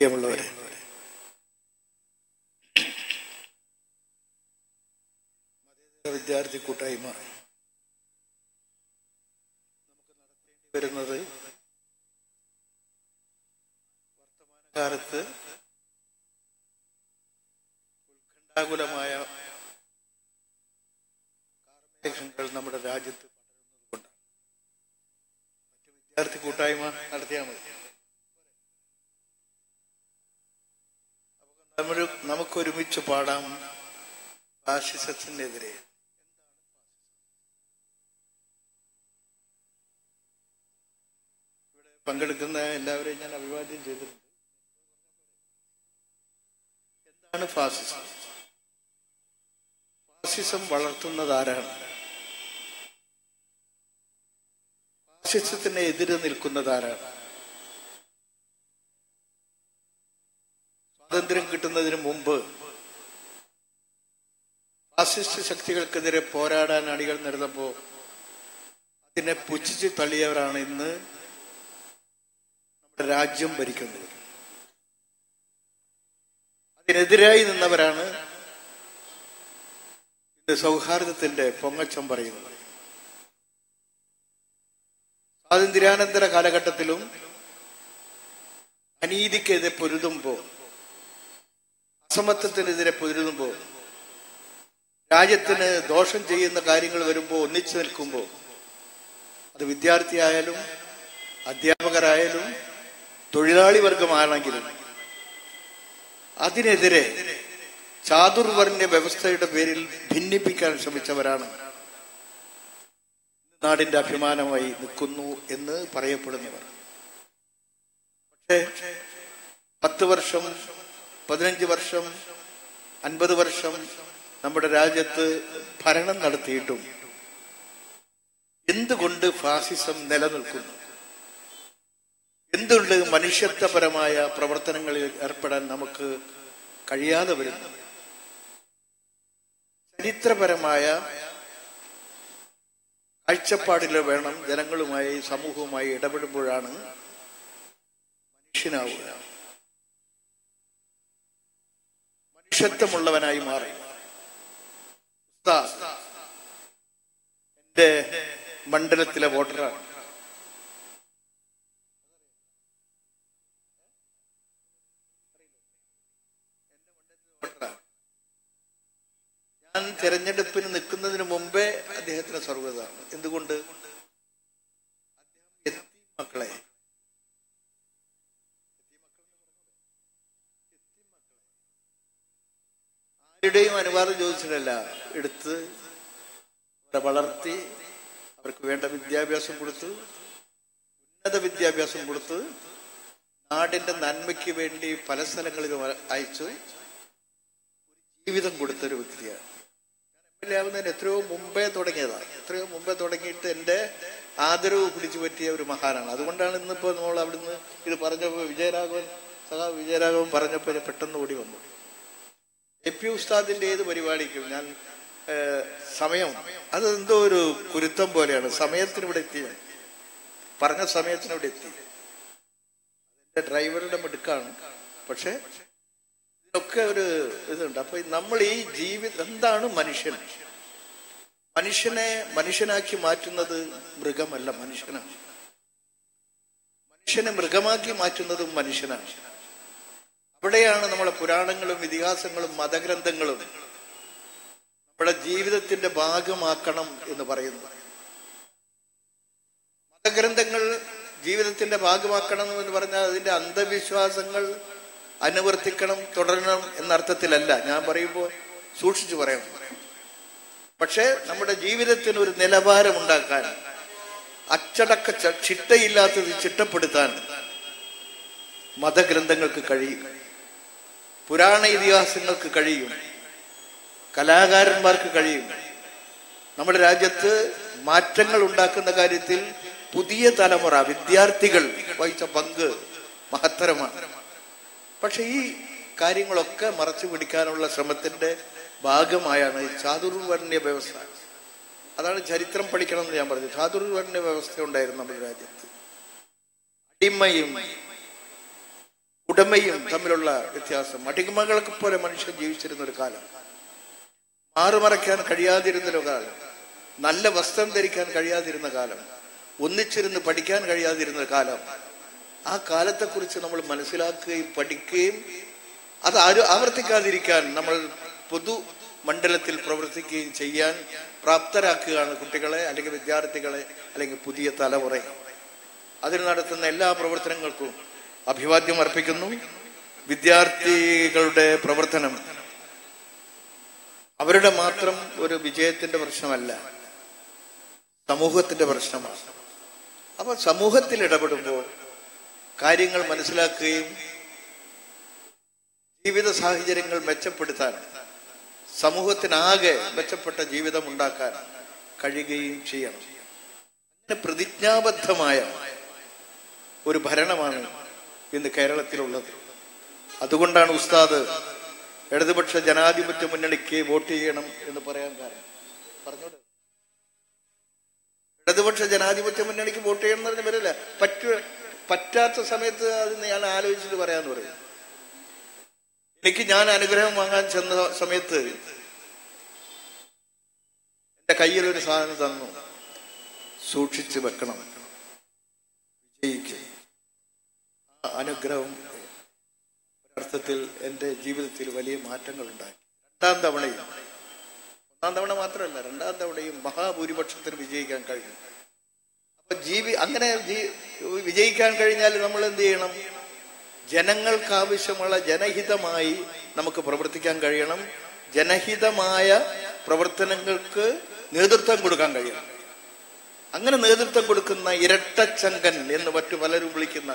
പ്രിയമുള്ളവരെ മതേതര വിദ്യാർത്ഥി കൂട്ടായ്മ നമുക്ക് നടത്തേണ്ടി വരുന്നത് വർത്തമാനകാലത്ത് ഉത്കണ്ഠാകുലമായ കാർമേഘങ്ങൾ നമ്മുടെ രാജ്യത്ത് പടരുന്നത് കൊണ്ടാണ് മറ്റു വിദ്യാർത്ഥി കൂട്ടായ്മ നടത്തിയാൽ മതി നമ്മൾ നമുക്കൊരുമിച്ച് പാടാം ഫാഷിസത്തിനെതിരെ ഇവിടെ പങ്കെടുക്കുന്ന എല്ലാവരെയും ഞാൻ അഭിവാദ്യം ചെയ്തിട്ടുണ്ട് എന്താണ് ഫാസിസം ഫാസിസം വളർത്തുന്നത് ആരാണ് ഫാസിസത്തിന് എതിരെ നിൽക്കുന്നത് ആരാണ് സ്വാതന്ത്ര്യം കിട്ടുന്നതിന് മുമ്പ് ഫാസിസ്റ്റ് ശക്തികൾക്കെതിരെ പോരാടാൻ അണികൾ നടന്നപ്പോ അതിനെ പുച്ഛിച്ച് തള്ളിയവരാണ് ഇന്ന് നമ്മുടെ രാജ്യം ഭരിക്കുന്നത് അതിനെതിരായി നിന്നവരാണ് ഇന്ന് സൗഹാർദ്ദത്തിന്റെ പൊങ്ങച്ചം പറയുന്നത് സ്വാതന്ത്ര്യാനന്തര കാലഘട്ടത്തിലും അനീതിക്കെതിരെ പൊരുതുമ്പോൾ അസമത്വത്തിനെതിരെ പൊരുതുമ്പോൾ രാജ്യത്തിന് ദോഷം ചെയ്യുന്ന കാര്യങ്ങൾ വരുമ്പോൾ ഒന്നിച്ചു നിൽക്കുമ്പോൾ അത് വിദ്യാർത്ഥിയായാലും അധ്യാപകരായാലും തൊഴിലാളി വർഗമാണെങ്കിലും അതിനെതിരെ ചാതുർവർണ്ണ വ്യവസ്ഥയുടെ പേരിൽ ഭിന്നിപ്പിക്കാൻ ശ്രമിച്ചവരാണ് നാടിന്റെ അഭിമാനമായി നിൽക്കുന്നു എന്ന് പറയപ്പെടുന്നവർ പക്ഷേ പത്ത് വർഷം പതിനഞ്ച് വർഷം അൻപത് വർഷം നമ്മുടെ രാജ്യത്ത് ഭരണം നടത്തിയിട്ടും എന്തുകൊണ്ട് ഫാസിസം നിലനിൽക്കുന്നു എന്തുകൊണ്ട് മനുഷ്യത്വപരമായ പ്രവർത്തനങ്ങളിൽ ഏർപ്പെടാൻ നമുക്ക് കഴിയാതെ വരുന്നു ചരിത്രപരമായ കാഴ്ചപ്പാടിൽ വേണം ജനങ്ങളുമായി സമൂഹവുമായി ഇടപെടുമ്പോഴാണ് മനുഷ്യനാവുക മനുഷ്യത്വമുള്ളവനായി മാറി ഉസ്താദ് എന്റെ മണ്ഡലത്തിലെ വോട്ടറാണ് ഞാൻ തെരഞ്ഞെടുപ്പിന് നിൽക്കുന്നതിന് മുമ്പേ അദ്ദേഹത്തിന് സർവ്വതാണ് എന്തുകൊണ്ട് അദ്ദേഹം എത്തി മക്കളെ ആരുടെയും അനുവാദം ചോദിച്ചിട്ടല്ല എടുത്ത് അവരെ വളർത്തി അവർക്ക് വേണ്ട വിദ്യാഭ്യാസം കൊടുത്ത് ഉന്നത വിദ്യാഭ്യാസം കൊടുത്ത് നാടിന്റെ നന്മയ്ക്ക് വേണ്ടി പല സ്ഥലങ്ങളിലും അയച്ചു ഒരു ജീവിതം കൊടുത്ത ഒരു വ്യക്തിയാണ് എം എൽ എ ആവുന്നതിന് എത്രയോ മുമ്പേ തുടങ്ങിയതാണ് എത്രയോ മുമ്പേ തുടങ്ങിയിട്ട് എൻ്റെ ആദരവ് പിടിച്ചു പറ്റിയ ഒരു മഹാനാണ് അതുകൊണ്ടാണ് ഇന്നിപ്പോ നമ്മൾ അവിടുന്ന് ഇത് പറഞ്ഞപ്പോൾ വിജയരാഘവൻ സഹാ വിജയരാഘവൻ പറഞ്ഞപ്പോൾ ഞാൻ പെട്ടെന്ന് ഓടി വന്നു എ പി ഉസ്താദിന്റെ ഏത് പരിപാടിക്കും ഞാൻ ഏഹ്, സമയം അത് എന്തോ ഒരു കുരുത്തം പോലെയാണ് സമയത്തിന് ഇവിടെ എത്തി ഞാൻ. പറഞ്ഞ സമയത്തിന് ഇവിടെ എത്തി എന്റെ ഡ്രൈവറുടെ മിടുക്കാണ് പക്ഷെ ഇതിനൊക്കെ ഒരു ഇതുണ്ട് അപ്പൊ നമ്മൾ ഈ ജീവിതം എന്താണ് മനുഷ്യൻ മനുഷ്യനെ മനുഷ്യനാക്കി മാറ്റുന്നത് മൃഗമല്ല മനുഷ്യനാണ് മനുഷ്യനെ മൃഗമാക്കി മാറ്റുന്നതും മനുഷ്യനാണ് അവിടെയാണ് നമ്മളെ പുരാണങ്ങളും ഇതിഹാസങ്ങളും മതഗ്രന്ഥങ്ങളും നമ്മുടെ ജീവിതത്തിന്റെ ഭാഗമാക്കണം എന്ന് പറയുന്നത് മതഗ്രന്ഥങ്ങൾ ജീവിതത്തിന്റെ ഭാഗമാക്കണം എന്ന് പറഞ്ഞാൽ അതിന്റെ അന്ധവിശ്വാസങ്ങൾ അനുവർത്തിക്കണം തുടരണം എന്ന അർത്ഥത്തിലല്ല ഞാൻ പറയുമ്പോൾ സൂക്ഷിച്ചു പറയണം പക്ഷേ നമ്മുടെ ജീവിതത്തിന് ഒരു നിലവാരം ഉണ്ടാക്കാൻ അച്ചടക്ക ച- ചിട്ടയില്ലാത്തത് ചിട്ടപ്പെടുത്താൻ മതഗ്രന്ഥങ്ങൾക്ക് കഴിയും പുരാണ ഇതിഹാസങ്ങൾക്ക് കഴിയും കലാകാരന്മാർക്ക് കഴിയും നമ്മുടെ രാജ്യത്ത് മാറ്റങ്ങൾ ഉണ്ടാക്കുന്ന കാര്യത്തിൽ പുതിയ തലമുറ വിദ്യാർത്ഥികൾ വഹിച്ച പങ്ക് മഹത്തരമാണ് പക്ഷെ ഈ കാര്യങ്ങളൊക്കെ മറച്ചു പിടിക്കാനുള്ള ശ്രമത്തിന്റെ ഭാഗമായാണ് ഈ ചാതുർവർണ്ണ വ്യവസ്ഥ അതാണ് ചരിത്രം പഠിക്കണം എന്ന് ഞാൻ പറഞ്ഞു ചാതുർവർണ്ണ വ്യവസ്ഥ ഉണ്ടായിരുന്നു നമ്മുടെ രാജ്യത്ത് അടിമയും ഉടമയും തമ്മിലുള്ള വ്യത്യാസം അടിമകളെ പോലെ മനുഷ്യൻ ജീവിച്ചിരുന്ന ഒരു കാലം മാറുമറയ്ക്കാൻ കഴിയാതിരുന്ന ഒരു കാലം നല്ല വസ്ത്രം ധരിക്കാൻ കഴിയാതിരുന്ന കാലം ഒന്നിച്ചിരുന്ന് പഠിക്കാൻ കഴിയാതിരുന്ന കാലം ആ കാലത്തെക്കുറിച്ച് നമ്മൾ മനസ്സിലാക്കുകയും പഠിക്കുകയും അത് ആരും ആവർത്തിക്കാതിരിക്കാൻ നമ്മൾ പൊതു മണ്ഡലത്തിൽ പ്രവർത്തിക്കുകയും ചെയ്യാൻ പ്രാപ്തരാക്കുകയാണ് കുട്ടികളെ അല്ലെങ്കിൽ വിദ്യാർത്ഥികളെ അല്ലെങ്കിൽ പുതിയ തലമുറയെ അതിന് നടത്തുന്ന എല്ലാ പ്രവർത്തനങ്ങൾക്കും അഭിവാദ്യം അർപ്പിക്കുന്നു വിദ്യാർത്ഥികളുടെ പ്രവർത്തനം അവരുടെ മാത്രം ഒരു വിജയത്തിന്റെ പ്രശ്നമല്ല സമൂഹത്തിന്റെ പ്രശ്നമാണ് അപ്പൊ സമൂഹത്തിൽ ഇടപെടുമ്പോൾ കാര്യങ്ങൾ മനസ്സിലാക്കുകയും ജീവിത സാഹചര്യങ്ങൾ മെച്ചപ്പെടുത്താൻ സമൂഹത്തിനാകെ മെച്ചപ്പെട്ട ജീവിതം ഉണ്ടാക്കാൻ കഴിയുകയും ചെയ്യണം അങ്ങനെ പ്രതിജ്ഞാബദ്ധമായ ഒരു ഭരണമാണ് ഇന്ന് കേരളത്തിലുള്ളത് അതുകൊണ്ടാണ് ഉസ്താദ് ഇടതുപക്ഷ ജനാധിപത്യ മുന്നണിക്ക് വോട്ട് ചെയ്യണം എന്ന് പറയാൻ കാരണം പറഞ്ഞോട് ഇടതുപക്ഷ ജനാധിപത്യ മുന്നണിക്ക് വോട്ട് ചെയ്യണം എന്ന് പറഞ്ഞ വരില്ല പറ്റു പറ്റാത്ത സമയത്ത് അത് ഞാൻ ആലോചിച്ചിട്ട് പറയാന്ന് പറയും എനിക്ക് ഞാൻ അനുഗ്രഹം വാങ്ങാൻ ചെന്ന സമയത്ത് എന്റെ കയ്യിൽ ഒരു സാധനം തന്നു സൂക്ഷിച്ചു വെക്കണം വിജയിക്കും ആ അനുഗ്രഹം ഒരർത്ഥത്തിൽ എൻ്റെ ജീവിതത്തിൽ വലിയ മാറ്റങ്ങൾ ഉണ്ടായി രണ്ടാം തവണയും ഒന്നാം തവണ മാത്രമല്ല രണ്ടാം തവണയും മഹാഭൂരിപക്ഷത്തിന് വിജയിക്കാൻ കഴിഞ്ഞു അപ്പൊ ജീവി അങ്ങനെ ജീ- വിജയിക്കാൻ കഴിഞ്ഞാൽ നമ്മൾ എന്ത് ചെയ്യണം ജനങ്ങൾക്ക് ആവശ്യമുള്ള ജനഹിതമായി നമുക്ക് പ്രവർത്തിക്കാൻ കഴിയണം ജനഹിതമായ പ്രവർത്തനങ്ങൾക്ക് നേതൃത്വം കൊടുക്കാൻ കഴിയണം അങ്ങനെ നേതൃത്വം കൊടുക്കുന്ന ഇരട്ടച്ചങ്കൻ എന്ന് മറ്റു പലരും വിളിക്കുന്ന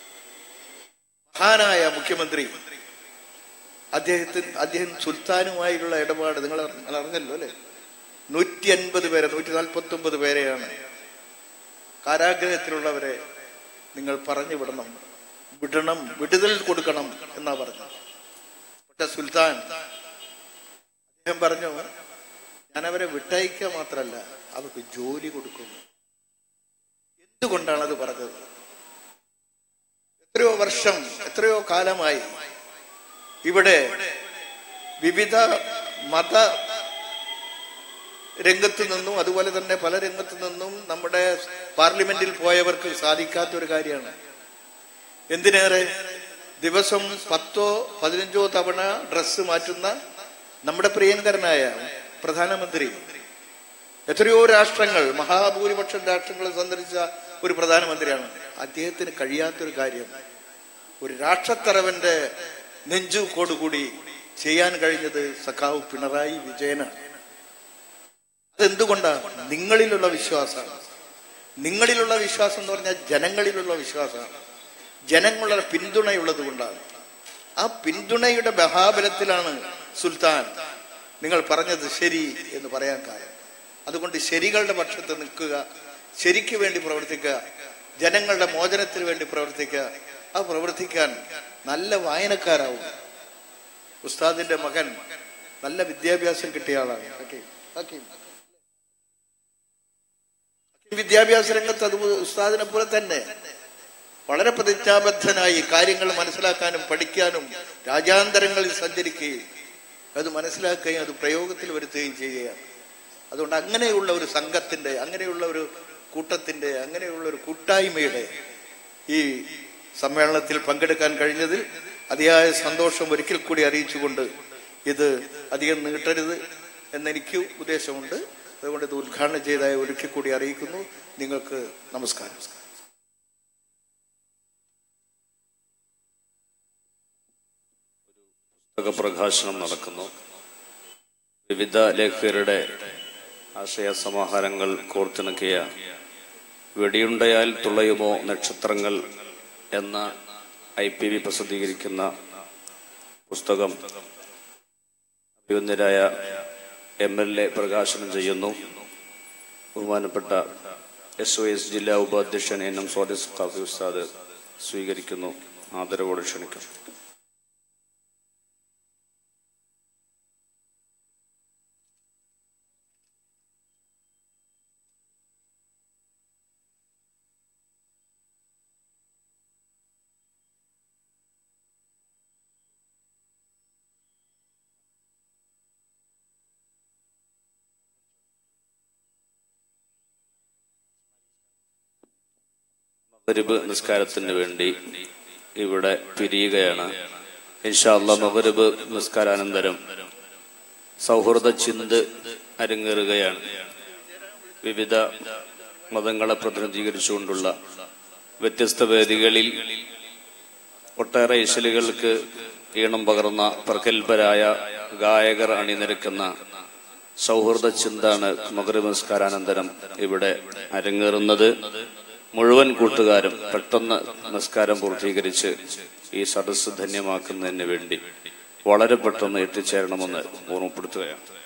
മഹാനായ മുഖ്യമന്ത്രി അദ്ദേഹത്തിന് അദ്ദേഹം സുൽത്താനുമായുള്ള ഇടപാട് നിങ്ങൾ അറിഞ്ഞ- അറിഞ്ഞല്ലോ അല്ലെ നൂറ്റി അൻപത് പേരെ നൂറ്റി നാൽപ്പത്തി ഒമ്പത് പേരെയാണ് കാരാഗ്രഹത്തിലുള്ളവരെ നിങ്ങൾ പറഞ്ഞു വിടണം വിടണം വിടുതൽ കൊടുക്കണം എന്നാ പറഞ്ഞത് പക്ഷെ സുൽത്താൻ അദ്ദേഹം പറഞ്ഞു ഞാൻ അവരെ വിട്ടയക്കുക മാത്രല്ല അവർക്ക് ജോലി കൊടുക്കുന്നു എന്തുകൊണ്ടാണ് അത് പറഞ്ഞത് എത്രയോ വർഷം എത്രയോ കാലമായി ഇവിടെ വിവിധ മത രംഗത്ത് നിന്നും അതുപോലെ തന്നെ പല രംഗത്തു നിന്നും നമ്മുടെ പാർലമെന്റിൽ പോയവർക്ക് സാധിക്കാത്ത ഒരു കാര്യമാണ് എന്തിനേറെ ദിവസം പത്തോ പതിനഞ്ചോ തവണ ഡ്രസ്സ് മാറ്റുന്ന നമ്മുടെ പ്രിയങ്കരനായ പ്രധാനമന്ത്രി എത്രയോ രാഷ്ട്രങ്ങൾ മഹാഭൂരിപക്ഷം രാഷ്ട്രങ്ങൾ സന്ദർശിച്ച ഒരു പ്രധാനമന്ത്രിയാണ് അദ്ദേഹത്തിന് കഴിയാത്തൊരു കാര്യം ഒരു രാഷ്ട്രത്തലവന്റെ നെഞ്ചുകോടുകൂടി ചെയ്യാൻ കഴിഞ്ഞത് സഖാവ് പിണറായി വിജയനാണ് അതെന്തുകൊണ്ടാണ് നിങ്ങളിലുള്ള വിശ്വാസമാണ് നിങ്ങളിലുള്ള വിശ്വാസം എന്ന് പറഞ്ഞാൽ ജനങ്ങളിലുള്ള വിശ്വാസമാണ് ജനങ്ങളുടെ പിന്തുണയുള്ളത് കൊണ്ടാണ് ആ പിന്തുണയുടെ ബഹാബലത്തിലാണ് സുൽത്താൻ നിങ്ങൾ പറഞ്ഞത് ശരി എന്ന് പറയാൻ കാര്യം അതുകൊണ്ട് ശരികളുടെ പക്ഷത്ത് നിൽക്കുക ശരിക്ക് വേണ്ടി പ്രവർത്തിക്കുക ജനങ്ങളുടെ മോചനത്തിന് വേണ്ടി പ്രവർത്തിക്കുക ആ പ്രവർത്തിക്കാൻ നല്ല വായനക്കാരാവും ഉസ്താദിന്റെ മകൻ നല്ല വിദ്യാഭ്യാസം കിട്ടിയ ആളാണ് ഹക്കീം. ഹക്കീം. ഹക്കീം വിദ്യാഭ്യാസ രംഗത്ത് അത് ഉസ്താദിനെ പോലെ തന്നെ വളരെ പ്രതിജ്ഞാബദ്ധനായി കാര്യങ്ങൾ മനസ്സിലാക്കാനും പഠിക്കാനും രാജ്യാന്തരങ്ങളിൽ സഞ്ചരിക്കുകയും അത് മനസ്സിലാക്കുകയും അത് പ്രയോഗത്തിൽ വരുത്തുകയും ചെയ്യുകയാണ് അതുകൊണ്ട് അങ്ങനെയുള്ള ഒരു സംഘത്തിന്റെ അങ്ങനെയുള്ള ഒരു കൂട്ടത്തിന്റെ അങ്ങനെയുള്ള ഒരു കൂട്ടായ്മയുടെ ഈ സമ്മേളനത്തിൽ പങ്കെടുക്കാൻ കഴിഞ്ഞതിൽ അതിയായ സന്തോഷം ഒരിക്കൽ കൂടി അറിയിച്ചുകൊണ്ട് ഇത് അധികം നീട്ടരുത് എന്നെനിക്ക് ഉദ്ദേശമുണ്ട് അതുകൊണ്ട് ഇത് ഉദ്ഘാടനം ചെയ്തതായി ഒരിക്കൽ കൂടി അറിയിക്കുന്നു നിങ്ങൾക്ക് നമസ്കാരം പുസ്തക പ്രകാശനം നടക്കുന്നു വിവിധ ലേഖകരുടെ ആശയ സമാഹാരങ്ങൾ കോർത്തിണക്കിയ വെടിയുണ്ടയാൽ തുളയുമോ നക്ഷത്രങ്ങൾ എന്ന ഐ പി വി പ്രസിദ്ധീകരിക്കുന്ന പുസ്തകം അഭിവന്ദരായ എം എൽ എ പ്രകാശനം ചെയ്യുന്നു ബഹുമാനപ്പെട്ട എസ് ഒ എസ് ജില്ലാ ഉപാധ്യക്ഷൻ എൻ എം സ്വാദിസ് ഖാഫി ഉസ്താദ് സ്വീകരിക്കുന്നു ആദരവോടെ ക്ഷണിക്കുന്നു മകരിബ് നിസ്കാരത്തിന് വേണ്ടി ഇവിടെ പിരിയുകയാണ് ഇൻഷാല്ല മകരിബ് നിസ്കാരാനന്തരം സൗഹൃദ ചിന്ത് അരങ്ങേറുകയാണ് വിവിധ മതങ്ങളെ പ്രതിനിധീകരിച്ചുകൊണ്ടുള്ള വ്യത്യസ്ത വേദികളിൽ ഒട്ടേറെ ഇശലുകൾക്ക് ഈണം പകർന്ന പ്രഗത്ഭരായ ഗായകർ അണിനിരക്കുന്ന സൗഹൃദ ചിന്താണ് മകര നമസ്കാരാനന്തരം ഇവിടെ അരങ്ങേറുന്നത് മുഴുവൻ കൂട്ടുകാരും പെട്ടെന്ന് നമസ്കാരം പൂർത്തീകരിച്ച് ഈ സദസ്സ് ധന്യമാക്കുന്നതിന് വേണ്ടി വളരെ പെട്ടെന്ന് എത്തിച്ചേരണമെന്ന് ഓർമ്മപ്പെടുത്തുകയാണ്